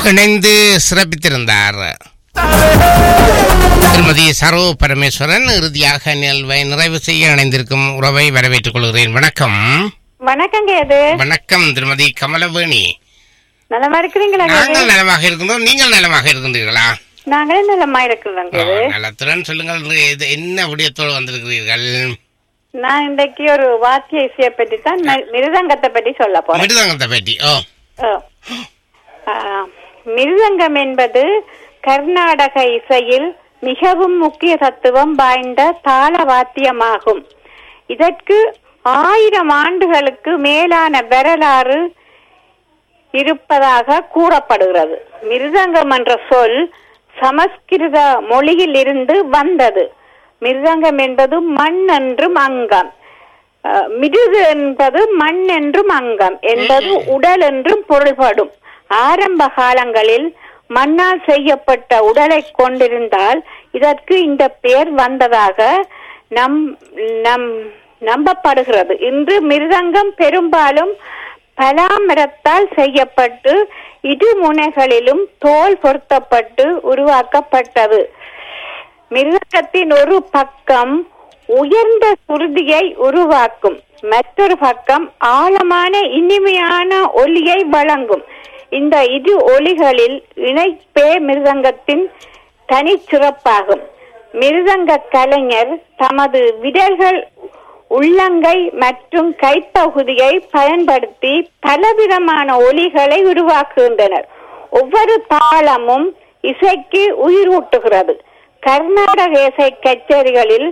இணைந்து சிறப்பித்திருந்தார் திருமதி சரோ பரமேஸ்வரன் இறுதியாக நிகழ்வை நிறைவு செய்ய இணைந்திருக்கும் உறவை வரவேற்றுக் கொள்கிறேன் வணக்கம் வணக்கங்க இது வணக்கம் திருமதி கமலவேணி நலமா இருக்கிறீங்களா நாங்கள் நலமாக இருக்கின்றோம் நீங்கள் நலமாக இருக்கின்றீர்களா நாங்களும் நலமா இருக்கிறோங்க ஆ, நலத்துடன் சொல்லுங்கள் இது என்ன விடயத்தோடு வந்திருக்கிறீர்கள் நான் இன்றைக்கு ஒரு வாத்திய இசையை பற்றி தான் மி- மிருதங்கத்தை பற்றி சொல்ல போறேன் மிருதங்கத்தை பற்றி ஓ ஓ. ஆ, மிருதங்கம் என்பது கர்நாடக இசையில் மிகவும் முக்கிய தத்துவம் வாய்ந்த தாள வாத்தியமாகும் இதற்கு ஆயிரம் ஆண்டுகளுக்கு மேலான வரலாறு இருப்பதாக கூறப்படுகிறது மிருதங்கம் என்ற சொல் சமஸ்கிருத மொழியில் இருந்து வந்தது மிருதங்கம் என்பது மண் என்றும் அங்கம் அஹ், மிருது என்பது மண் என்றும் அங்கம் என்பது உடல் என்றும் பொருள்படும் ஆரம்ப காலங்களில் மண்ணால் செய்யப்பட்ட உடலை கொண்டிருந்தால் இதற்கு இந்த பெயர் வந்ததாக நம் நம் நம்பப்படுகிறது இன்று மிருதங்கம் பெரும்பாலும் பலாமரத்தால் செய்யப்பட்டு இரு முனைகளிலும் தோல் பொருத்தப்பட்டு உருவாக்கப்பட்டது மிருதங்கத்தின் ஒரு பக்கம் உயர்ந்த சுருதியை உருவாக்கும் மற்றொரு பக்கம் ஆழமான இனிமையான ஒலியை வழங்கும் இந்த இரு ஒலிகளில் இணைப்பே மிருதங்கத்தின் தனிச்சிறப்பாகும் மிருதங்க கலைஞர் தமது விரல்கள் உள்ளங்கை மற்றும் கைப்பகுதியை பயன்படுத்தி பலவிதமான ஒலிகளை உருவாக்குகின்றனர் ஒவ்வொரு தாளமும் இசைக்கு உயிரூட்டுகிறது கர்நாடக இசை கச்சேரிகளில்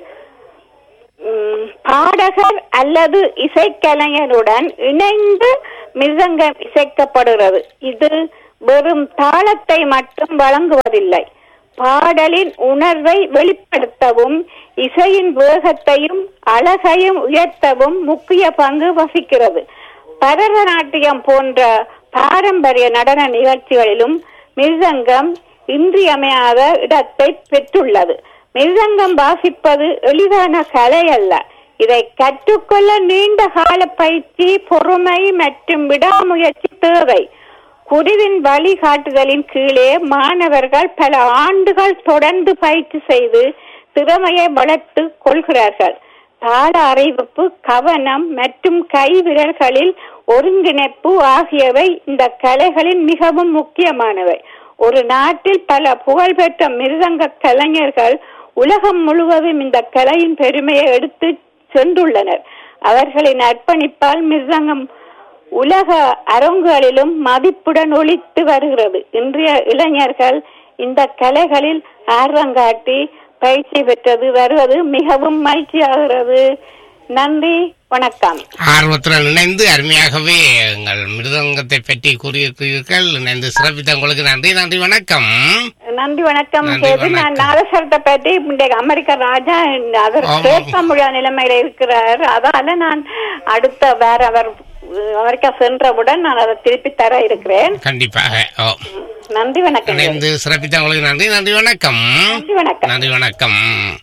ம், பாடகர் அல்லது இசைக்கலைஞருடன் இணைந்து மிருதங்கம் இசைக்கப்படுகிறது இது வெறும் தாளத்தை மட்டும் வழங்குவதில்லை பாடலின் உணர்வை வெளிப்படுத்தவும் இசையின் வேகத்தையும் அழகையும் உயர்த்தவும் முக்கிய பங்கு வகிக்கிறது பரதநாட்டியம் போன்ற பாரம்பரிய நடன நிகழ்ச்சிகளிலும் மிருதங்கம் இன்றியமையாத இடத்தை பெற்றுள்ளது மிருதங்கம் வாசிப்பது எளிதான கலை அல்ல இதை கற்றுக்கொள்ள நீண்ட கால பயிற்சி பொறுமை மற்றும் விடாமுயற்சி தேவை குருவின் வழிகாட்டுதலின் கீழே மாணவர்கள் பல ஆண்டுகள் தொடர்ந்து பயிற்சி செய்து திறமையை வளர்த்து கொள்கிறார்கள் தாள அறிவிப்பு கவனம் மற்றும் கை விரல்களில் ஒருங்கிணைப்பு ஆகியவை இந்த கலைகளின் மிகவும் முக்கியமானவை ஒரு நாட்டில் பல புகழ்பெற்ற மிருதங்க கலைஞர்கள் உலகம் முழுவதும் இந்த கலையின் பெருமையை எடுத்து சென்றுள்ளனர் அவர்களின் அர்ப்பணிப்பால் மிருதங்கம் உலக அரங்குகளிலும் மதிப்புடன் ஒழித்து வருகிறது இன்றைய இளைஞர்கள் இந்த கலைகளில் ஆர்வம் காட்டி பயிற்சி பெற்றது வருவது மிகவும் மகிழ்ச்சியாகிறது நன்றி வணக்கம் ஆர்வத்துடன் இணைந்து அருமையாகவே எங்கள் மிருதங்கத்தை பற்றி கூறியிருக்கிறீர்கள் இணைந்து சிறப்பித்த உங்களுக்கு நன்றி நன்றி வணக்கம் நன்றி வணக்கம் நன்றி, கேது நான் வணக்கம். நாதஸ்வரத்தை பற்றி இன்றைக்கு அமெரிக்க ராஜா அவர் ஆமாம். கேட்க முடியாத நிலைமையில இருக்கிறார் அதால நான் அடுத்த வேற அவர் அஹ், அமெரிக்கா சென்றவுடன் நான் அதை திருப்பி தர இருக்கிறேன் கண்டிப்பாக ஓ நன்றி வணக்கம் கேது. இணைந்து சிறப்பித்த உங்களுக்கு நன்றி நன்றி வணக்கம் நன்றி வணக்கம் நன்றி வணக்கம்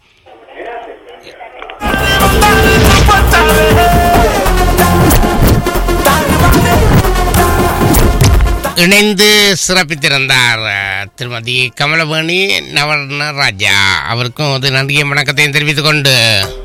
இணைந்து சிறப்பித்திருந்தார் அஹ், திருமதி கமலவேணி நவர்ண ராஜா அவருக்கும் ஒரு நன்றியை வணக்கத்தையும் தெரிவித்துக் கொண்டு